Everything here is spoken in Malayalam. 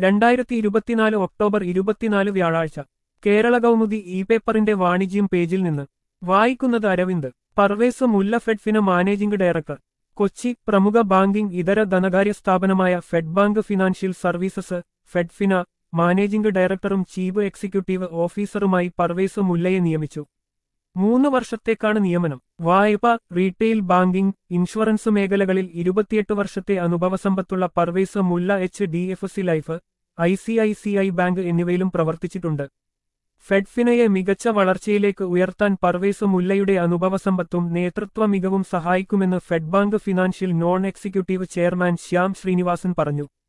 രണ്ടായിരത്തി ഇരുപത്തിനാല് ഒക്ടോബർ ഇരുപത്തിനാല് വ്യാഴാഴ്ച കേരള കൗമുദി ഇ പേപ്പറിന്റെ വാണിജ്യം പേജിൽ നിന്ന് വായിക്കുന്നത് അരവിന്ദ് പർവേസ് മുല്ല ഫെഡ്ഫിന മാനേജിംഗ് ഡയറക്ടർ കൊച്ചി പ്രമുഖ ബാങ്കിംഗ് ഇതര ധനകാര്യ സ്ഥാപനമായ Fed Bank Financial Services Fedfina managing ഡയറക്ടറും ചീഫ് എക്സിക്യൂട്ടീവ് ഓഫീസറുമായി പർവേസ് മുല്ലയെ നിയമിച്ചു മൂന്ന് വർഷത്തേക്കാണ് നിയമനം വായ്പ റീറ്റെയിൽ ബാങ്കിംഗ് ഇൻഷുറൻസ് മേഖലകളിൽ ഇരുപത്തിയെട്ട് വർഷത്തെ അനുഭവസമ്പത്തുള്ള Parvez Mulla H D F C Life I C I C I Bank എന്നിവയിലും പ്രവർത്തിച്ചിട്ടുണ്ട് ഫെഡ്ഫിനയെ മികച്ച വളർച്ചയിലേക്ക് ഉയർത്താൻ പർവേസ് മുല്ലയുടെ അനുഭവസമ്പത്തും നേതൃത്വ മികവും സഹായിക്കുമെന്ന് Fed Bank Financial non executive chairman Shyam Srinivasan പറഞ്ഞു